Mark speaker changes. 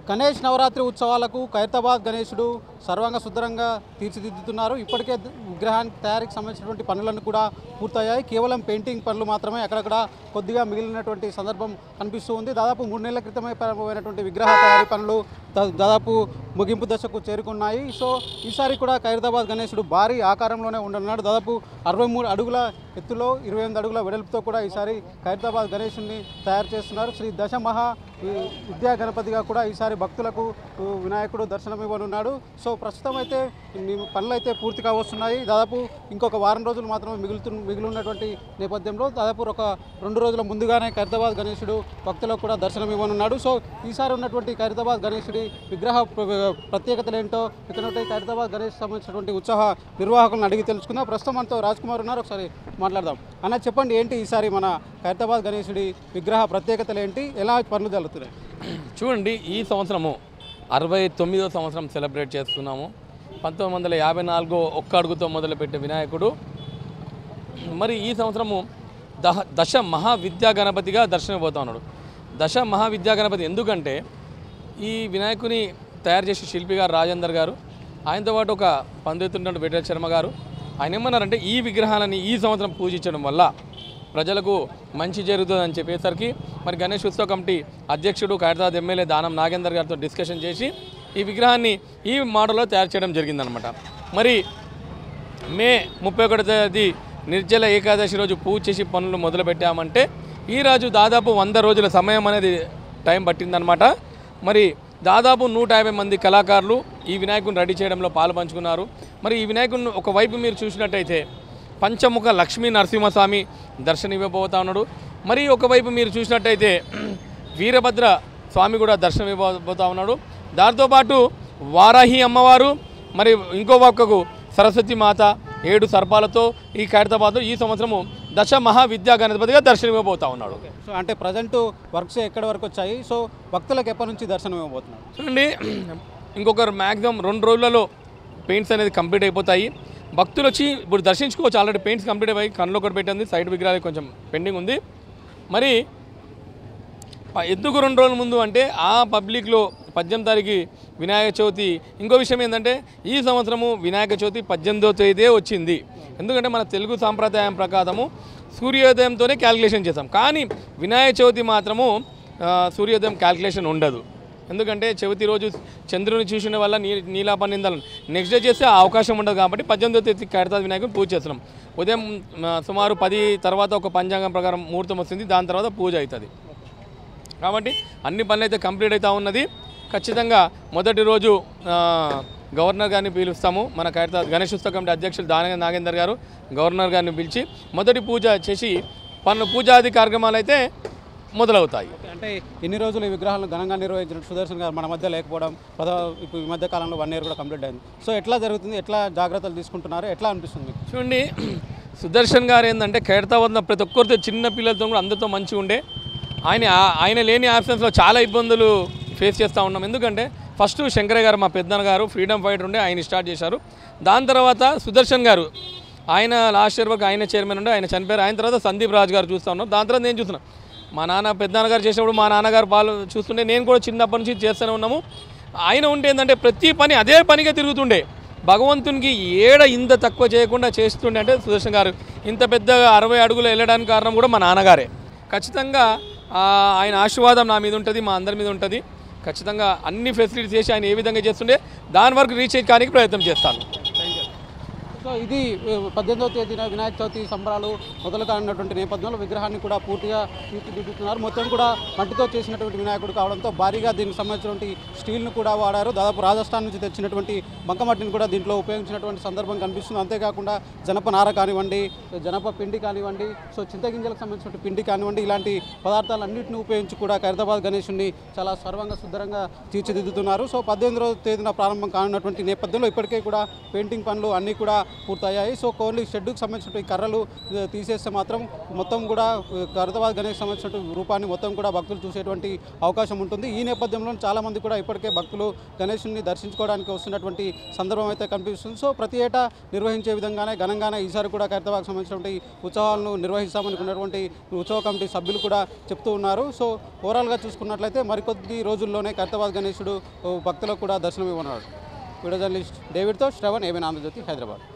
Speaker 1: గణేష్ నవరాత్రి ఉత్సవాలకు ఖైరతాబాద్ గణేశుడు సర్వంగా సుందరంగా తీర్చిదిద్దుతున్నారు ఇప్పటికే ద- విగ్రహానికి తయారీకి సంబంధించినటువంటి పనులను కూడా పూర్తయ్యాయి కేవలం పెయింటింగ్ పనులు మాత్రమే అక్కడక్కడ కొద్దిగా మిగిలినటువంటి సందర్భం కనిపిస్తూ ఉంది దాదాపు మూడు నెలల క్రితమే ప్రారంభమైనటువంటి విగ్రహ తయారీ పనులు దా- దాదాపు ముగింపు దశకు చేరుకున్నాయి సో ఈసారి కూడా ఖైరతాబాద్ గణేశుడు భారీ ఆకారంలోనే ఉండనున్నాడు దాదాపు అరవై మూడు అడుగుల ఎత్తులో ఇరవై ఎనిమిది అడుగుల వెడల్పుతో కూడా ఈసారి ఖైరతాబాద్ గణేశుడిని తయారు చేస్తున్నారు శ్రీ దశమహా ఈ విద్యా గణపతిగా కూడా ఈసారి భక్తులకు ఉ, వినాయకుడు దర్శనం ఇవ్వనున్నాడు సో ప్రస్తుతం అయితే ఈ పనులు అయితే పూర్తి కావస్తున్నాయి దాదాపు ఇంకొక వారం రోజులు మాత్రమే మిగులుతు మిగిలి ఉన్నటువంటి నేపథ్యంలో దాదాపు ఒక రెండు రోజుల ముందుగానే ఖైరతాబాద్ గణేశుడు భక్తులకు కూడా దర్శనం ఇవ్వనున్నాడు సో ఈసారి ఉన్నటువంటి ఖైరతాబాద్ గణేశుడి విగ్రహ ప్ర- ప్రత్యేకతలు ఏంటో ఇక్కడ ఉన్నటువంటి ఖైరతాబాద్ గణేష్ సంబంధించినటువంటి ఉత్సాహ నిర్వాహకులను అడిగి తెలుసుకుందాం ప్రస్తుతం మనతో రాజ్ కుమార్ ఉన్నారు ఒకసారి మాట్లాడదాం అన్న చెప్పండి ఏంటి ఈసారి మన ఖైరతాబాద్ గణేశుడి విగ్రహ ప్రత్యేకతలు ఏంటి ఎలా పనులు జరుగుతున్నాయి
Speaker 2: చూడండి ఈ సంవత్సరము అరవై తొమ్మిదో సంవత్సరం సెలబ్రేట్ చేస్తున్నాము పంతొమ్మిది వందల యాభై నాలుగో ఒక్క అడుగుతో మొదలుపెట్టే వినాయకుడు మరి ఈ సంవత్సరము దహ దశ మహావిద్యా గణపతిగా దర్శనపోతా ఉన్నాడు దశ మహావిద్యా గణపతి ఎందుకంటే ఈ వినాయకుని తయారు చేసే శిల్పి గారు రాజేందర్ గారు ఆయనతో పాటు ఒక పండితున్నట్టు వెంకట శర్మ గారు ఆయన ఏమన్నారంటే ఈ విగ్రహాలని ఈ సంవత్సరం పూజించడం వల్ల ప్రజలకు మంచి జరుగుతుందని చెప్పేసరికి మరి గణేష్ ఉత్సవ కమిటీ అధ్యక్షుడు ఖైరతాబాద్ ఎమ్మెల్యే దానం నాగేందర్ గారితో డిస్కషన్ చేసి ఈ విగ్రహాన్ని ఈ మోడల్లో తయారు చేయడం జరిగిందనమాట మరి మే ముప్పై ఒకటో తేదీ నిర్జల ఏకాదశి రోజు పూజ చేసి పనులు మొదలుపెట్టామంటే ఈ రోజు దాదాపు వంద రోజుల సమయం అనేది టైం పట్టిందనమాట మరి దాదాపు నూట యాభై మంది కళాకారులు ఈ వినాయకుని రెడీ చేయడంలో పాలు పంచుకున్నారు మరి ఈ వినాయకుడిని ఒకవైపు మీరు చూసినట్టయితే పంచముఖ లక్ష్మీ నరసింహస్వామి దర్శనం ఇవ్వబోతా ఉన్నాడు మరి ఒకవైపు మీరు చూసినట్టయితే వీరభద్ర స్వామి కూడా దర్శనం ఇవ్వబోతా ఉన్నాడు దాంతోపాటు వారాహి అమ్మవారు మరి ఇంకో పక్కకు సరస్వతి మాత ఏడు సర్పాలతో ఈ ఖైరతాబాద్లో ఈ సంవత్సరము దశ మహావిద్యా గణపతిగా దర్శనం ఇవ్వబోతా ఉన్నాడు
Speaker 1: సో అంటే ప్రజెంట్ వర్క్స్ ఎక్కడి వరకు వచ్చాయి సో భక్తులకు ఎప్పటి నుంచి దర్శనం ఇవ్వబోతున్నారు
Speaker 2: చూడండి ఇంకొక మ్యాక్సిమం రెండు రోజులలో పెయింట్స్ అనేది కంప్లీట్ అయిపోతాయి భక్తులు వచ్చి ఇప్పుడు దర్శించుకోవచ్చు ఆల్రెడీ పెయింట్స్ కంప్లీట్ అయిపోయి కళ్ళు ఒకటి పెట్టింది సైడ్ విగ్రహాలు కొంచెం పెండింగ్ ఉంది మరి ప- ఎందుకు రెండు రోజుల ముందు అంటే ఆ పబ్లిక్లో పద్దెనిమిది తారీఖు వినాయక చవితి ఇంకో విషయం ఏంటంటే ఈ సంవత్సరము వినాయక చవితి పద్దెనిమిదో తేదీ వచ్చింది ఎందుకంటే మన తెలుగు సాంప్రదాయం ప్రకారము సూర్యోదయంతోనే క్యాలిక్యులేషన్ చేస్తాం కానీ వినాయక చవితి మాత్రము ఆ, సూర్యోదయం క్యాలిక్యులేషన్ ఉండదు ఎందుకంటే చవితి రోజు చంద్రుని చూసిన వల్ల నీ నీలాపనిందాలను నెక్స్ట్ డే చేస్తే ఆ అవకాశం ఉండదు కాబట్టి పద్దెనిమిదో తేదీ కడతా వినాయకుని పూజ చేస్తున్నాం ఉదయం ఆ, సుమారు పది తర్వాత ఒక పంచాంగం ప్రకారం ముహూర్తం వస్తుంది దాని తర్వాత పూజ అవుతుంది కాబట్టి అన్ని పనులు అయితే కంప్లీట్ అవుతా ఉన్నది ఖచ్చితంగా మొదటి రోజు ఆ, గవర్నర్ గారిని పిలుస్తాము మన ఖైరతా గణేష్ ఉత్సవ కమిటీ అధ్యక్షులు దాన నాగేందర్ గారు గవర్నర్ గారిని పిలిచి మొదటి పూజ చేసి పన్ను పూజాది కార్యక్రమాలు అయితే మొదలవుతాయి
Speaker 1: అంటే ఎన్ని రోజులు ఈ విగ్రహాలను ఘనంగా నిర్వహించిన సుదర్శన్ గారు మన మధ్య లేకపోవడం ప్రధా ఇప్పుడు ఈ మధ్య కాలంలో వన్ ఇయర్ కూడా కంప్లీట్ అయింది సో ఎట్లా జరుగుతుంది ఎట్లా జాగ్రత్తలు తీసుకుంటున్నారు ఎట్లా అనిపిస్తుంది మీకు
Speaker 2: చూడండి సుదర్శన్ గారు ఏంటంటే ఖైరతాబాద్లో ప్రతి ఒక్కరితో చిన్న పిల్లలతో కూడా అందరితో మంచిగా ఉండే ఆయన ఆయన లేని ఆబ్సెన్స్లో చాలా ఇబ్బందులు ఫేస్ చేస్తూ ఉన్నాం ఎందుకంటే ఫస్ట్ శంకరయ్య గారు మా పెద్దన్న గారు ఫ్రీడమ్ ఫైటర్ ఉండే ఆయన స్టార్ట్ చేశారు దాని తర్వాత సుదర్శన్ గారు ఆయన లాస్ట్ ఇయర్ వరకు ఆయన చైర్మన్ ఉండే ఆయన చనిపోయారు ఆయన తర్వాత సందీప్ రాజు గారు చూస్తూ ఉన్నాం దాని తర్వాత నేను చూస్తున్నాను మా నాన్న పెద్దనాన్నగారు చేసినప్పుడు మా నాన్నగారు పాలు చూస్తుండే నేను కూడా చిన్నప్పటి నుంచి చేస్తూనే ఉన్నాము ఆయన ఉంటే ఏంటంటే ప్రతి పని అదే పనిగా తిరుగుతుండే భగవంతునికి ఏడ ఇంత తక్కువ చేయకుండా చేస్తుండే అంటే సుదర్శన్ గారు ఇంత పెద్దగా అరవై అడుగులు వెళ్ళడానికి కారణం కూడా మా నాన్నగారే ఖచ్చితంగా ఆ, ఆయన ఆశీర్వాదం నా మీద ఉంటుంది మా అందరి మీద ఉంటుంది ఖచ్చితంగా అన్ని ఫెసిలిటీస్ చేసి ఆయన ఏ విధంగా చేస్తుండే దాని వరకు రీచ్ అయ్యడానికి ప్రయత్నం చేస్తాను
Speaker 1: సో ఇది ఆ, పద్దెనిమిదవ తేదీన వినాయక చవితి సంబరాలు మొదలు కానున్నటువంటి నేపథ్యంలో విగ్రహాన్ని కూడా పూర్తిగా తీర్చిదిద్దుతున్నారు మొత్తం కూడా మట్టితో చేసినటువంటి వినాయకుడు కావడంతో భారీగా దీనికి సంబంధించినటువంటి స్టీల్ను కూడా వాడారు దాదాపు రాజస్థాన్ నుంచి తెచ్చినటువంటి బంకమట్టిని కూడా దీంట్లో ఉపయోగించినటువంటి సందర్భం కనిపిస్తుంది అంతేకాకుండా జనప నార కానివ్వండి జనప పిండి కానివ్వండి సో చింతగింజలకు సంబంధించిన పిండి కానివ్వండి ఇలాంటి పదార్థాలన్నింటినీ ఉపయోగించి కూడా ఖైరతాబాద్ గణేషుని చాలా సర్వంగా సుందరంగా తీర్చిదిద్దుతున్నారు సో పద్దెనిమిదవ తేదీన ప్రారంభం కానున్నటువంటి నేపథ్యంలో ఇప్పటికే కూడా పెయింటింగ్ పనులు అన్నీ కూడా పూర్తయ్యాయి సో ఓన్లీ షెడ్యూకి సంబంధించిన ఈ కర్రలు ఆ, తీసేస్తే మాత్రం మొత్తం కూడా ఆ, ఖైరతాబాద్ గణేష్ సంబంధించిన రూపాన్ని మొత్తం కూడా భక్తులు చూసేటువంటి అవకాశం ఉంటుంది ఈ నేపథ్యంలో చాలామంది కూడా ఇప్పటికే భక్తులు గణేషుని దర్శించుకోవడానికి వస్తున్నటువంటి సందర్భం అయితే కనిపిస్తుంది సో ప్రతి ఏటా నిర్వహించే విధంగానే ఘనంగానే ఈసారి కూడా ఖైరతాబాద్కి సంబంధించినటువంటి ఉత్సవాలను నిర్వహిస్తామని ఉన్నటువంటి ఉత్సవ కమిటీ సభ్యులు కూడా చెప్తూ ఉన్నారు సో ఓవరాల్గా చూసుకున్నట్లయితే మరికొద్ది రోజుల్లోనే ఖైరతాబాద్ గణేశుడు ఓ, భక్తులకు కూడా దర్శనం ఇవ్వనున్నాడు వీడియో జర్నలిస్ట్ డేవిడ్తో శ్రవణ్ ఏమైనా ఆంధ్రజ్యోతి హైదరాబాద్